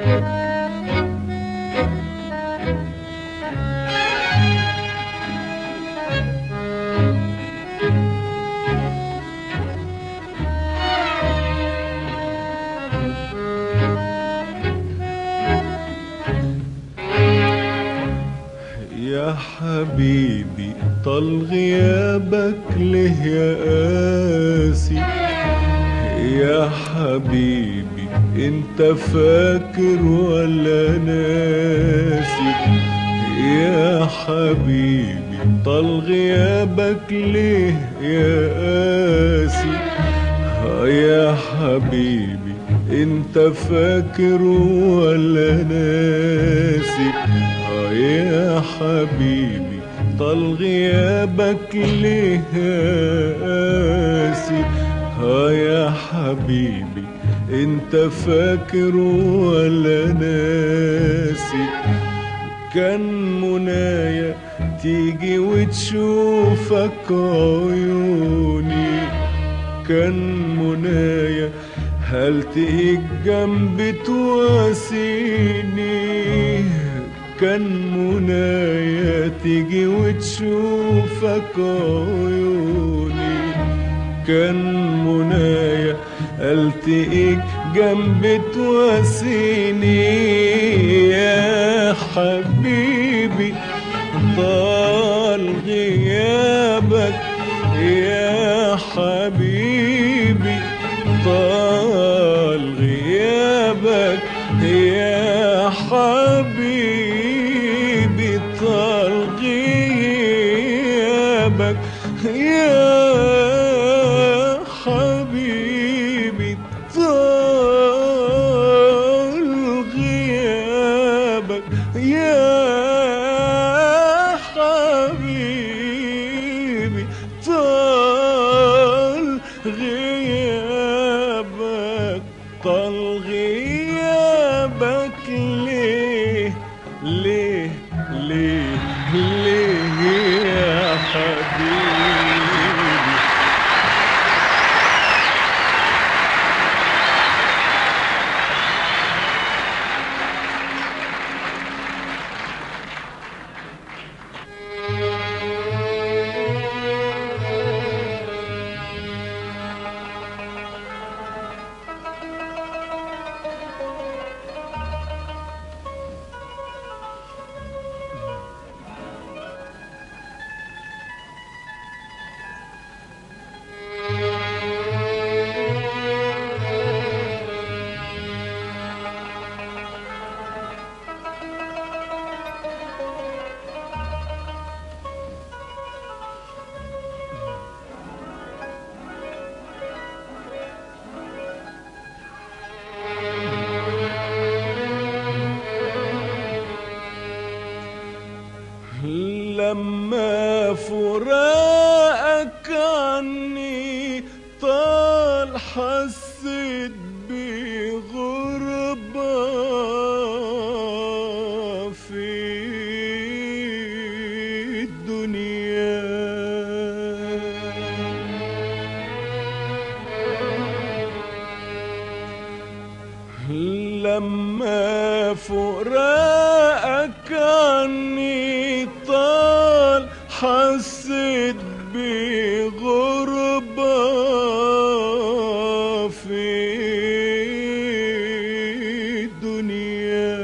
يا حبيبي طال غيابك ليه يا قاسي يا حبيبي انت فاكر ولا ناسي يا حبيبي طال غيابك ليه يا قاسي يا حبيبي انت فاكر ولا ناسي آه يا حبيبي طال غيابك ليه قاسي ها يا حبيبي انت فاكر ولا ناسي كان منايا تيجي وتشوفك عيوني كان منايا هل تيجي جنبي تواسيني كان منايا تيجي وتشوفك عيوني كان منايا التقيك جنبي تواسيني يا حبيبي طال غيابك يا حبيبي طال غيابك يا حبيبي طال غيابك يا حبيبي طال غيابك يا حبيبي طال غيابك طال غيابك ليه ليه ليه ليه يا حبيبي لما فراقك عني طال حسيت بغربة في الدنيا لما فراقك عني طال حسيت بغربة في الدنيا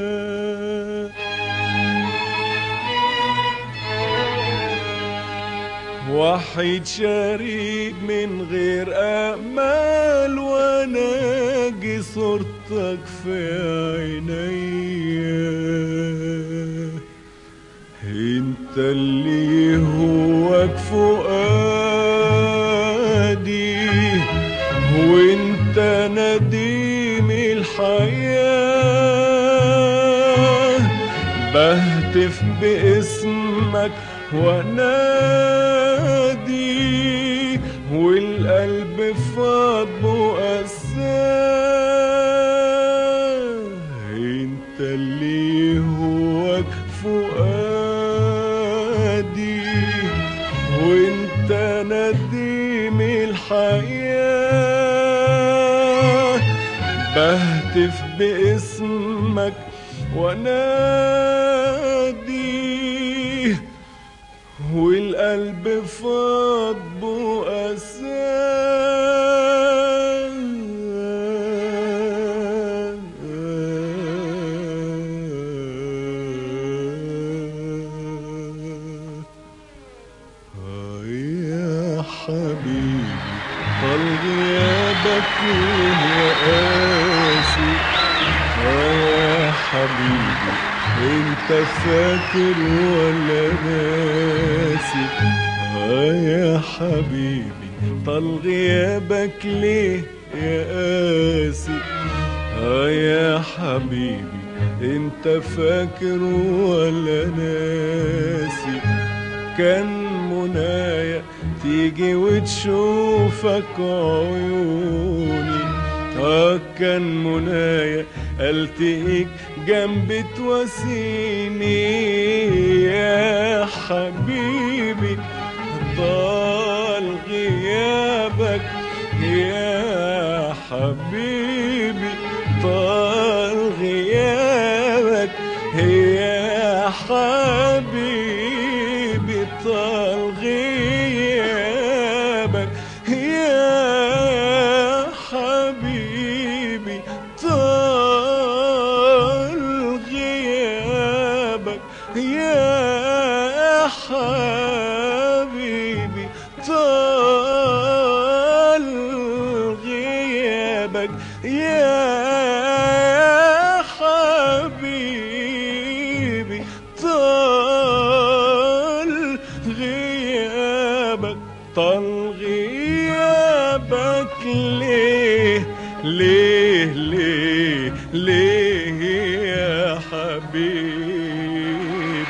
وحيد شريد من غير امال وناجي صورتك في عينيا انت اللي هواك فؤادي وانت نديم الحياه بهتف باسمك وانادي والقلب فاض مؤساه انت اللي هواك فؤادي وانت نديم الحياه واهتف باسمك وناديه والقلب فاض بؤساء آه يا حبيبي طال غيابك ليه يا قاسي آه يا حبيبي انت فاكر ولا ناسي آه يا حبيبي طال غيابك ليه يا قاسي آه يا حبيبي انت فاكر ولا ناسي كان منايا تيجي وتشوفك عيوني اه كان منايا التقيك جنبي تواسيني يا حبيبي طال غيابك يا حبيبي طال غيابك يا حبيبي طال غيابك يا حبيبي طال غيابك يا حبيبي طال غيابك يا حبيبي طال غيابك طال غيابك ليه ليه ليه ليه يا حبيبي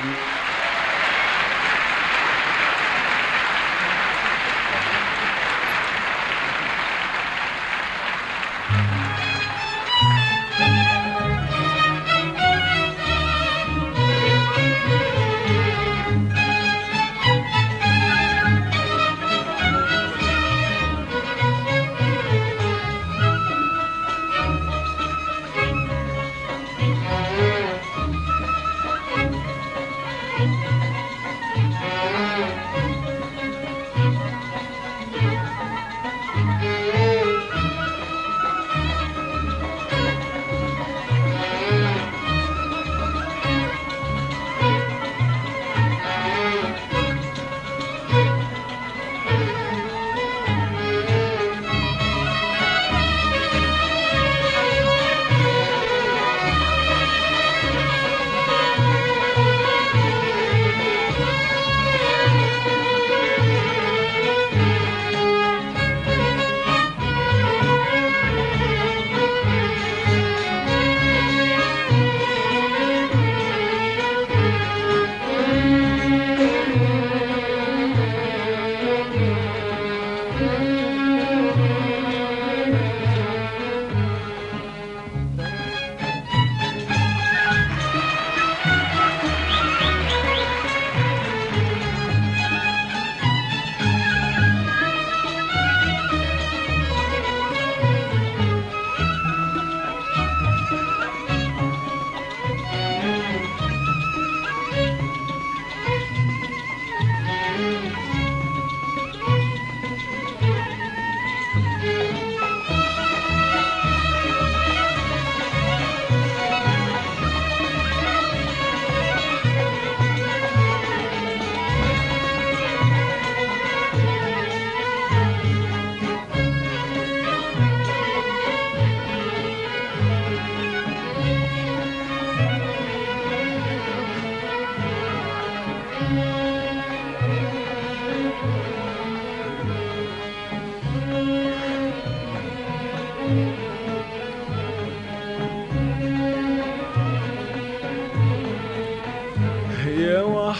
يا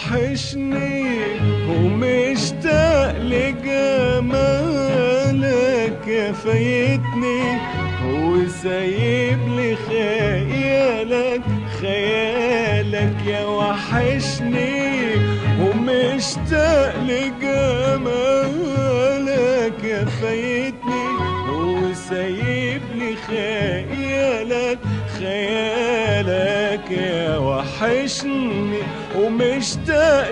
وحشني ومشتاق لجمالك يا فايتني وسايب لي خيالك خيالك يا وحشني ومشتاق لجمالك يا فايتني وسايب لي خيالك خيالك يا وحشني ومشتاق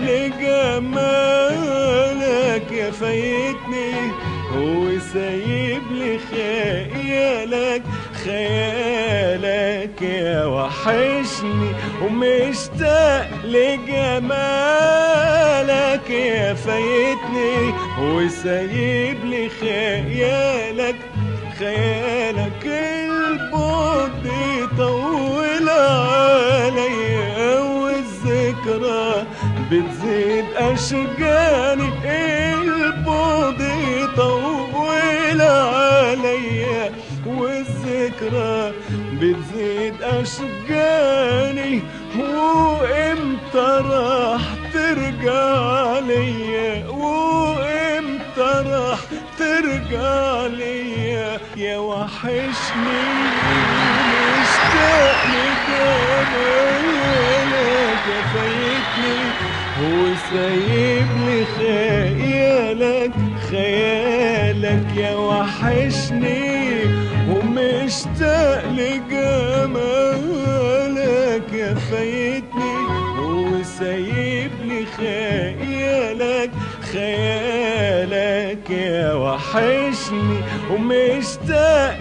لجمالك يا فايتني وسايب لي خيالك خيالك يا وحشني ومشتاق لجمالك يا فايتني وسايب لي خيالك خيالك البعد يطول عليا والذكرى بتزيد أشجاني البعد يطول عليا والذكرى بتزيد أشجاني وإمتى راح ترجع ليا وإمتى راح ترجع ليا يا وحشني مشتاق لجمالك يا فايتني وسايب لي خيالك خيالك يا وحشني ومشتاق لجمالك يا فايتني وسايب لي خيالك خيالك يا وحشني ومشتاق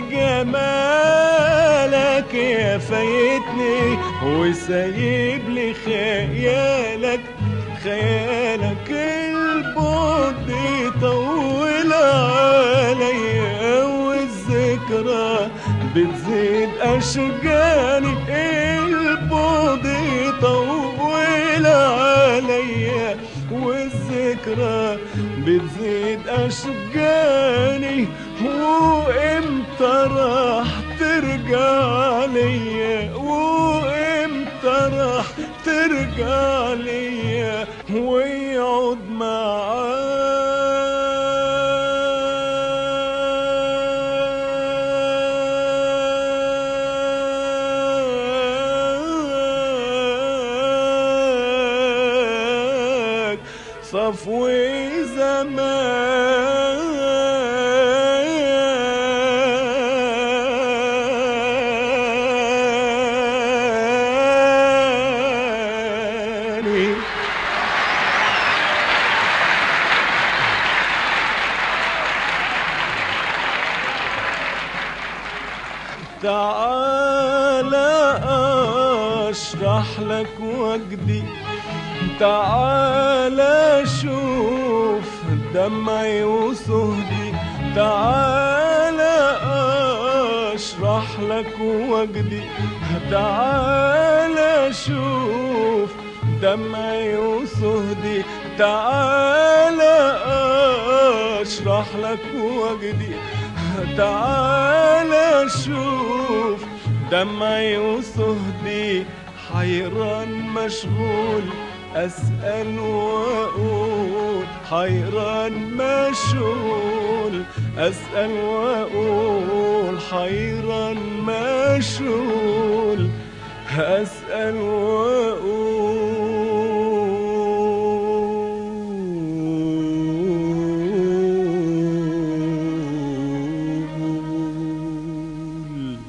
لجمالك يا فايتني وسايب لي خيالك خيالك البعد يطول عليا والذكرى بتزيد أشجاني البعد يطول عليا والذكرى بتزيد أشجاني وإمتى راح ترجع ليا وإمتى راح ترجع ليا ويقعد معاك صفوي زماني تعالى اشرح لك وجدي تعالى شوف دمعي وصهدي تعالى اشرح لك وجدي تعالى شوف دمعي وصهدي تعالى اشرح لك وجدي تعالى شوف دمعي وصهدي حيران مشغول أسأل وأقول حيران مشغول أسأل وأقول حيران مشغول أسأل وأقول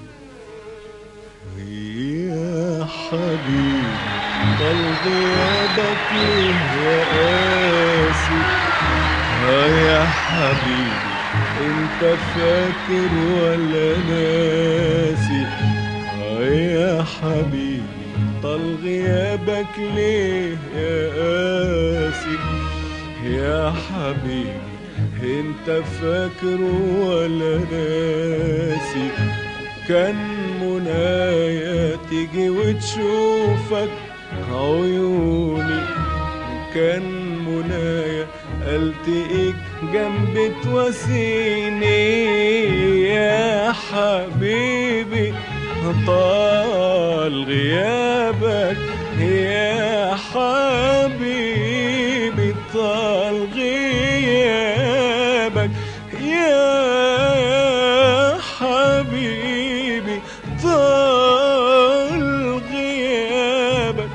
يا حبيبي طال غيابك ليه يا قاسي ها يا حبيبي انت فاكر ولا ناسي ها يا حبيبي طال غيابك ليه يا قاسي يا حبيبي انت فاكر ولا ناسي كان منايا تيجي وتشوفك عيوني كان منايا التقيك جنب تواسيني يا حبيبي طال غيابك يا حبيبي طال غيابك يا حبيبي طال غيابك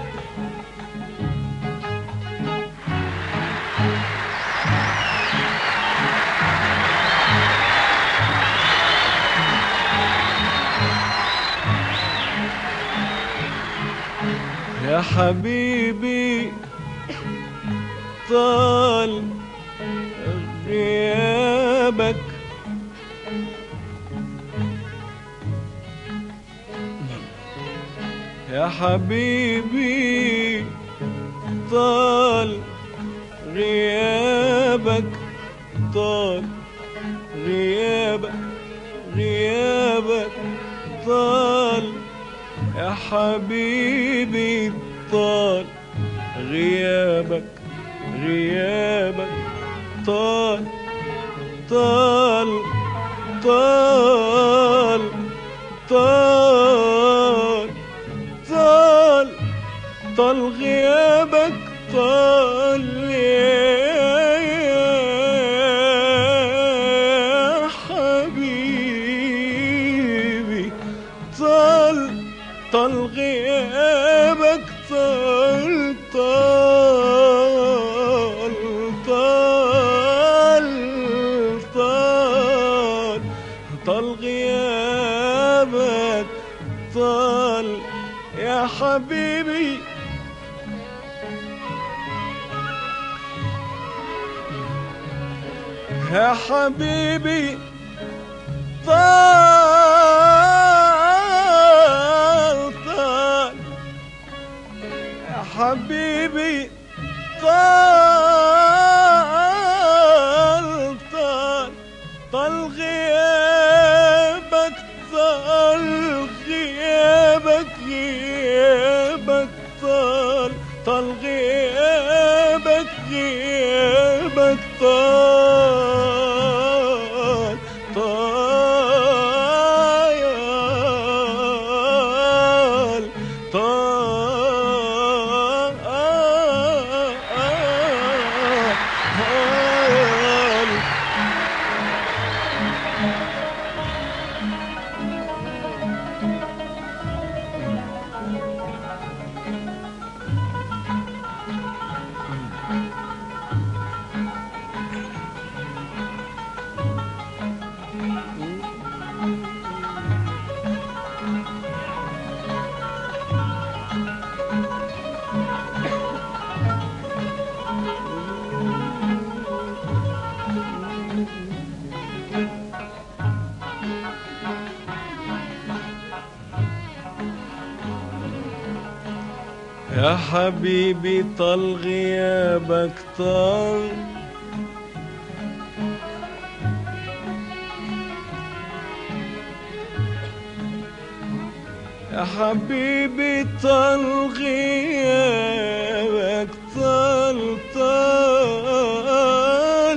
يا حبيبي طال غيابك يا حبيبي طال غيابك طال غيابك غيابك طال يا حبيبي طال غيابك غيابك طال طال طال طال طال طال غيابك طال يا حبيبي طال طال غيابك طال طال طال طال طال غيابك طال يا حبيبي يا حبيبي طال طال يا حبيبي طال طال طال غيابك طال غيابك غيابك طال طال غيابك غيابك طال طال طال يا حبيبي طال غيابك طال يا حبيبي طال غيابك طال طال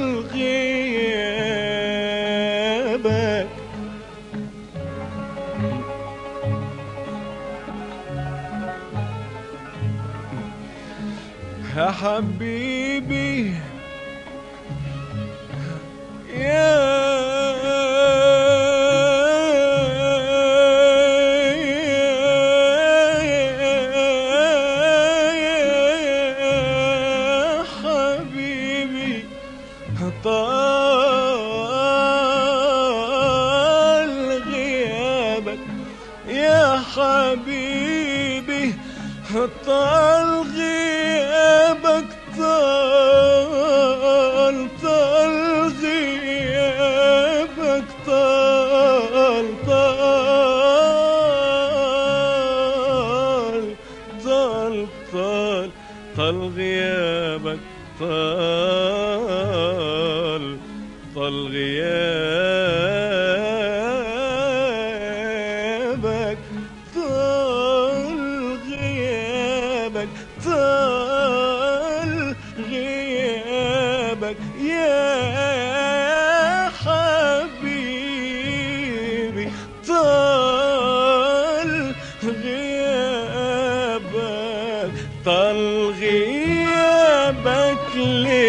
غيابك يا حبيبي يا حبيبي طال غيابك يا حبيبي طال غيابك طال طال غيابك طال طال طال طال طال غيابك طال طال غيابك طال غيابك طال غيابك يا حبيبي طال غيابك طال غيابك ليه